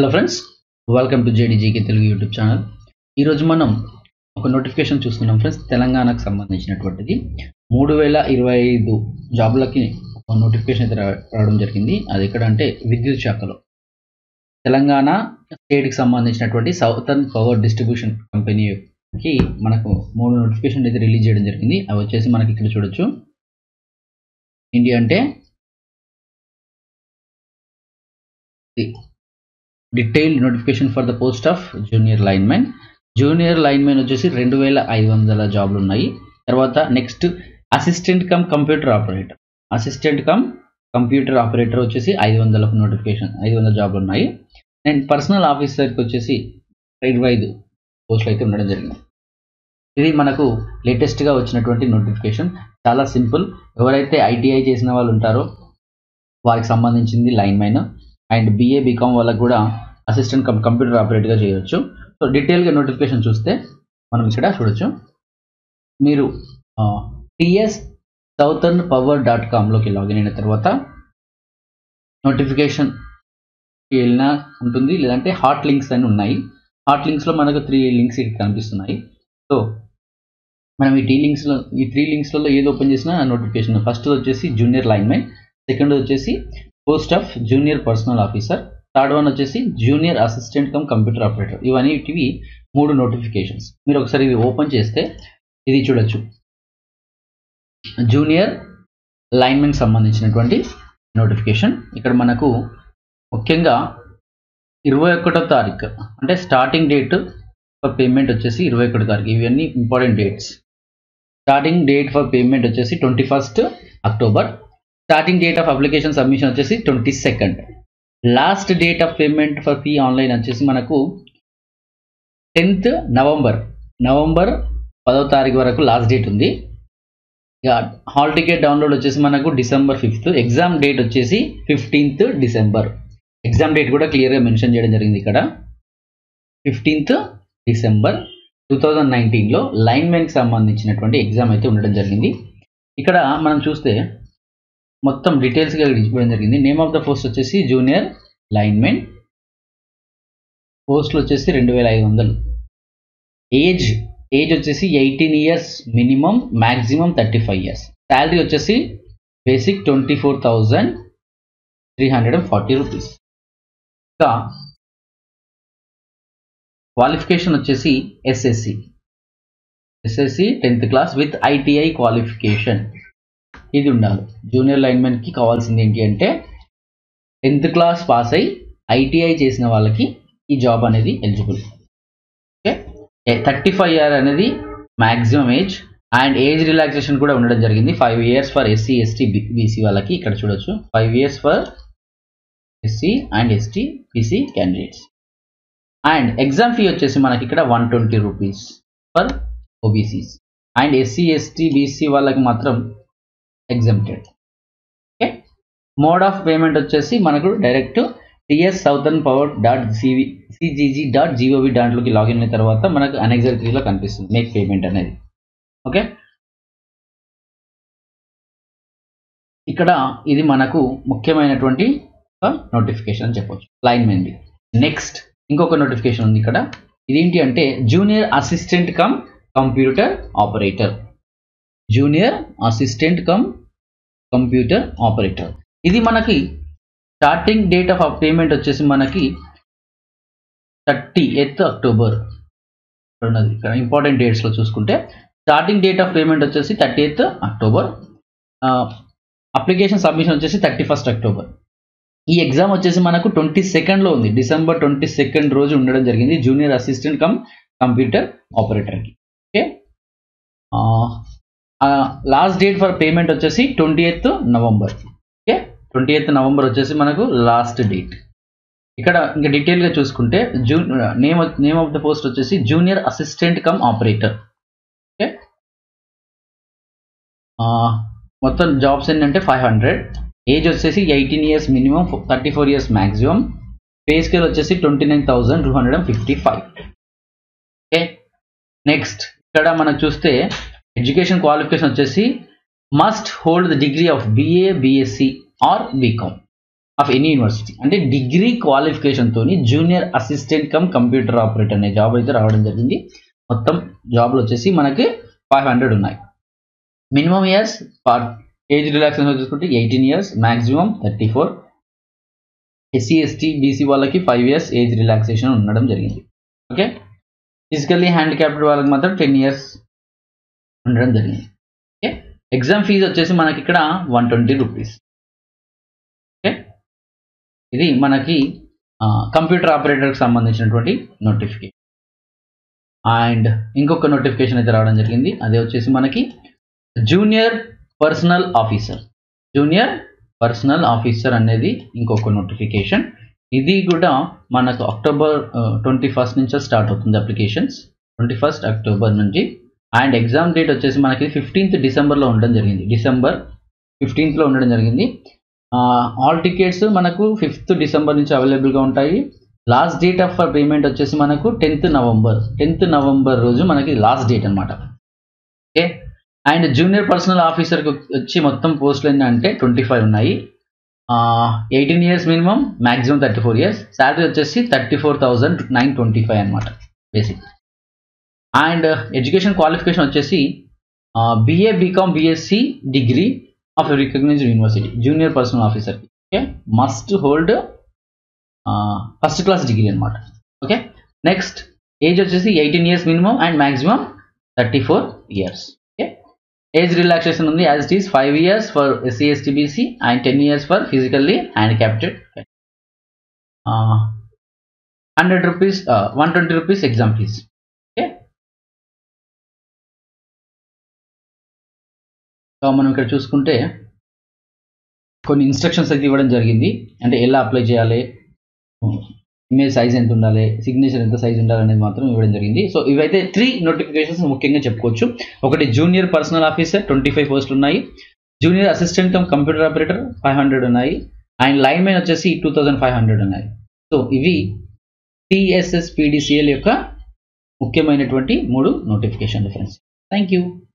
hello friends welcome to JDGK Telugu YouTube channel ఈరోజు మనం ఒక నోటిఫికేషన్ చూస్తున్నాం ఫ్రెండ్స్ తెలంగాణకు సంబంధించినటువంటిది మూడు వేల ఇరవై ఐదు జాబులకి ఒక నోటిఫికేషన్ అయితే రా- రావడం జరిగింది అది ఎక్కడ అంటే విద్యుత్ శాఖలో తెలంగాణ స్టేట్కి సంబంధించినటువంటి సౌతర్న్ పవర్ డిస్ట్రిబ్యూషన్ కంపెనీకి మనకు మూడు నోటిఫికేషన్ అయితే రిలీజ్ చేయడం జరిగింది అవి వచ్చేసి మనకి ఇక్కడ చూడొచ్చు ఏంటి అంటే detailed notification for the post of junior lineman junior lineman వచ్చేసి రెండు వేల ఐదు వందల జాబ్లు ఉన్నాయి తర్వాత next assistant cum computer operator assistant cum computer operator వచ్చేసి ఐదు వందల నోటిఫికేషన్ ఐదు వందల జాబ్లు ఉన్నాయి అండ్ పర్సనల్ ఆఫీసర్కి వచ్చేసి ఇరవై ఐదు పోస్టులు అయితే ఉండడం జరిగింది ఇది మనకు లేటెస్ట్గా వచ్చినటువంటి నోటిఫికేషన్ చాలా సింపుల్ ఎవరైతే ఐటీఐ చేసిన వాళ్ళు ఉంటారో వారికి సంబంధించింది lineman and BA BCom వాళ్ళకు కూడా అసిస్టెంట్ కం కంప్యూటర్ ఆపరేటర్గా చేయవచ్చు సో డీటెయిల్గా నోటిఫికేషన్ చూస్తే మనం ఇక్కడ చూడొచ్చు మీరు టిఎస్ సౌతర్న్ పవర్ డాట్ కామ్లోకి లాగిన్ అయిన తర్వాత నోటిఫికేషన్ వెళ్ళినా ఉంటుంది లేదంటే హాట్ లింక్స్ అని ఉన్నాయి హాట్ లింక్స్లో మనకు త్రీ లింక్స్ ఇక్కడ కనిపిస్తున్నాయి సో మనం ఈ టీ లింక్స్లో ఈ త్రీ లింక్స్లలో ఏది ఓపెన్ చేసినా నోటిఫికేషన్ ఫస్ట్ వచ్చేసి జూనియర్ లైన్మెన్ సెకండ్ వచ్చేసి post of junior personal officer third one వచ్చేసి junior assistant cum computer operator ఇవన్నిటివి మూడు నోటిఫికేషన్స్ మీరు ఒకసారి ఇవి ఓపెన్ చేస్తే ఇది చూడొచ్చు జూనియర్ లైన్మెన్ సంబంధించినటువంటి నోటిఫికేషన్ ఇక్కడ మనకు ముఖ్యంగా ఇరవై ఒకటో తారీఖు అంటే స్టార్టింగ్ డేట్ ఫర్ పేమెంట్ వచ్చేసి ఇరవై ఒకటో తారీఖు ఇవన్నీ important dates starting date for payment వచ్చేసి twenty first October starting date of application submission వచ్చేసి twenty second last date of payment for fee online వచ్చేసి మనకు టెన్త్ నవంబర్ నవంబర్ పదో తారీఖు వరకు లాస్ట్ డేట్ ఉంది ఇక హాల్ టికెట్ డౌన్లోడ్ వచ్చేసి మనకు డిసెంబర్ ఫిఫ్త్ ఎగ్జామ్ డేట్ వచ్చేసి ఫిఫ్టీన్త్ డిసెంబర్ ఎగ్జామ్ డేట్ కూడా క్లియర్గా మెన్షన్ చేయడం జరిగింది ఇక్కడ ఫిఫ్టీన్త్ డిసెంబర్ టూ థౌజండ్ నైన్టీన్లో లైన్మెన్కి సంబంధించినటువంటి ఎగ్జామ్ అయితే ఉండడం జరిగింది ఇక్కడ మనం చూస్తే మొత్తం డీటెయిల్స్గా ఇవ్వడం జరిగింది నేమ్ ఆఫ్ ద పోస్ట్ వచ్చేసి జూనియర్ లైన్మెన్ పోస్టులు వచ్చేసి రెండు వేల ఐదు వందలు ఏజ్ ఏజ్ వచ్చేసి eighteen years minimum maximum thirty five years salary వచ్చేసి basic twenty four thousand three hundred and forty rupees ఇంకా క్వాలిఫికేషన్ వచ్చేసి SSC SSC tenth class with ITI qualification ఇది ఉండాలి జూనియర్ లైన్మెన్కి కావాల్సింది ఏంటి అంటే టెన్త్ క్లాస్ పాస్ అయి ఐటీఐ చేసిన వాళ్ళకి ఈ జాబ్ అనేది eligible okay thirty five year అనేది maximum age and age relaxation కూడా ఉండడం జరిగింది five years for SC ST BC వాళ్ళకి ఇక్కడ చూడొచ్చు five years for SC and ST BC candidates and exam fee వచ్చేసి మనకి ఇక్కడ one twenty rupees for OBCs and SC ST BC వాళ్ళకి మాత్రం exempted okay mode of payment వచ్చేసి మనకు direct TS southern power dot CV CGG dot GOV దాంట్లోకి login అయిన తర్వాత మనకు అనెగ్జాక్ట్లీలో కనిపిస్తుంది మేక్ పేమెంట్ అనేది ఓకే ఇక్కడ ఇది మనకు ముఖ్యమైనటువంటి నోటిఫికేషన్ అని చెప్పొచ్చు లైన్ మెంది నెక్స్ట్ ఇంకొక నోటిఫికేషన్ ఉంది ఇక్కడ ఇదేంటి అంటే junior assistant cum computer operator junior assistant cum computer operator ఇది మనకి స్టార్టింగ్ డేట్ ఆఫ్ పేమెంట్ వచ్చేసి మనకి థర్టీ ఎయిత్ అక్టోబర్ ఉన్నది ఇక్కడ ఇంపార్టెంట్ డేట్స్లో చూసుకుంటే స్టార్టింగ్ డేట్ ఆఫ్ పేమెంట్ వచ్చేసి thirty eighth October application submission వచ్చేసి థర్టీ ఫస్ట్ అక్టోబర్ ఈ ఎగ్జామ్ వచ్చేసి మనకు ట్వంటీ సెకండ్లో ఉంది డిసెంబర్ ట్వంటీ సెకండ్ రోజు ఉండడం జరిగింది జూనియర్ అసిస్టెంట్ కమ్ కంప్యూటర్ ఆపరేటర్కి okay last date for payment వచ్చేసి twenty eighth November okay twenty eighth November వచ్చేసి మనకు లాస్ట్ డేట్ ఇక్కడ ఇంకా డీటెయిల్గా చూసుకుంటే జూ name name of the post వచ్చేసి junior assistant cum operator okay మొత్తం జాబ్స్ ఏంటంటే ఫైవ్ హండ్రెడ్ ఏజ్ వచ్చేసి eighteen years minimum thirty four years maximum pay scale వచ్చేసి twenty nine thousand two hundred and fifty five okay next ఇక్కడ మనం చూస్తే education qualification వచ్చేసి must hold the degree of BA BSc or BCom of any university అంటే degree క్వాలిఫికేషన్తో junior assistant cum computer operator అనే job అయితే రావడం జరిగింది మొత్తం జాబ్లు వచ్చేసి మనకి ఫైవ్ హండ్రెడ్ ఉన్నాయి మినిమం ఇయర్స్ ఏజ్ రిలాక్సేషన్ చూసుకుంటే eighteen years maximum thirty four SC ST BC వాళ్ళకి ఫైవ్ ఇయర్స్ ఏజ్ రిలాక్సేషన్ ఉండడం జరిగింది ఓకే ఫిజికల్లీ హ్యాండిక్యాప్డ్ వాళ్ళకి మాత్రం టెన్ ఇయర్స్ ఉండడం జరిగింది ఓకే ఎగ్జామ్ ఫీజు వచ్చేసి మనకి ఇక్కడ వన్ ట్వంటీ రూపీస్ ఓకే ఇది మనకి కంప్యూటర్ ఆపరేటర్కి సంబంధించినటువంటి నోటిఫికేషన్ అండ్ ఇంకొక నోటిఫికేషన్ అయితే రావడం జరిగింది అదే వచ్చేసి మనకి junior personal officer junior personal officer అనేది ఇంకొక నోటిఫికేషన్ ఇది కూడా మనకు అక్టోబర్ ట్వంటీ ఫస్ట్ నుంచే స్టార్ట్ అవుతుంది అప్లికేషన్స్ ట్వంటీ ఫస్ట్ అక్టోబర్ నుంచి అండ్ ఎగ్జామ్ డేట్ వచ్చేసి మనకి ఫిఫ్టీన్త్ డిసెంబర్లో ఉండడం జరిగింది డిసెంబర్ ఫిఫ్టీన్త్లో ఉండడం జరిగింది ఆల్ టికెట్స్ మనకు ఫిఫ్త్ డిసెంబర్ నుంచి అవైలబుల్గా ఉంటాయి లాస్ట్ డేట్ ఆఫ్ పేమెంట్ వచ్చేసి మనకు టెన్త్ నవంబర్ టెన్త్ నవంబర్ రోజు మనకి లాస్ట్ డేట్ అనమాట ఓకే అండ్ జూనియర్ పర్సనల్ ఆఫీసర్కి వచ్చి మొత్తం పోస్టులు ఎన్ని అంటే ట్వంటీ ఫైవ్ ఉన్నాయి eighteen years minimum maximum thirty four years salary వచ్చేసి thirty four thousand nine twenty five అనమాట బేసిక్ అండ్ ఎడ్యుకేషన్ క్వాలిఫికేషన్ వచ్చేసి BA BCom BSc degree of recognised university junior personal ఆఫీసర్కి okay must hold first class degree అనమాట okay next age వచ్చేసి eighteen years minimum and maximum thirty four years okay age relaxation ఉంది as it is five years for SC ST BC and ten years for physically handicapped hundred rupees one twenty rupees exam fees okay మనం ఇక్కడ చూసుకుంటే కొన్ని instructions అయితే ఇవ్వడం జరిగింది అంటే ఎలా అప్లై చేయాలి ఇమేజ్ సైజ్ ఎంత ఉండాలి సిగ్నేచర్ ఎంత సైజ్ ఉండాలి అనేది మాత్రం ఇవ్వడం జరిగింది సో ఇవైతే త్రీ నోటిఫికేషన్స్ ముఖ్యంగా చెప్పుకోవచ్చు ఒకటి junior personal officer twenty five పోస్టులు ఉన్నాయి junior assistant cum computer operator five hundred ఉన్నాయి అండ్ లైన్ మ్యాన్ వచ్చేసి టూ థౌజండ్ ఫైవ్ హండ్రెడ్ ఉన్నాయి సో ఇవి టిఎస్ఎస్ పీడిసిఎల్ యొక్క ముఖ్యమైనటువంటి మూడు నోటిఫికేషన్ ఫ్రెండ్స్ థ్యాంక్ యూ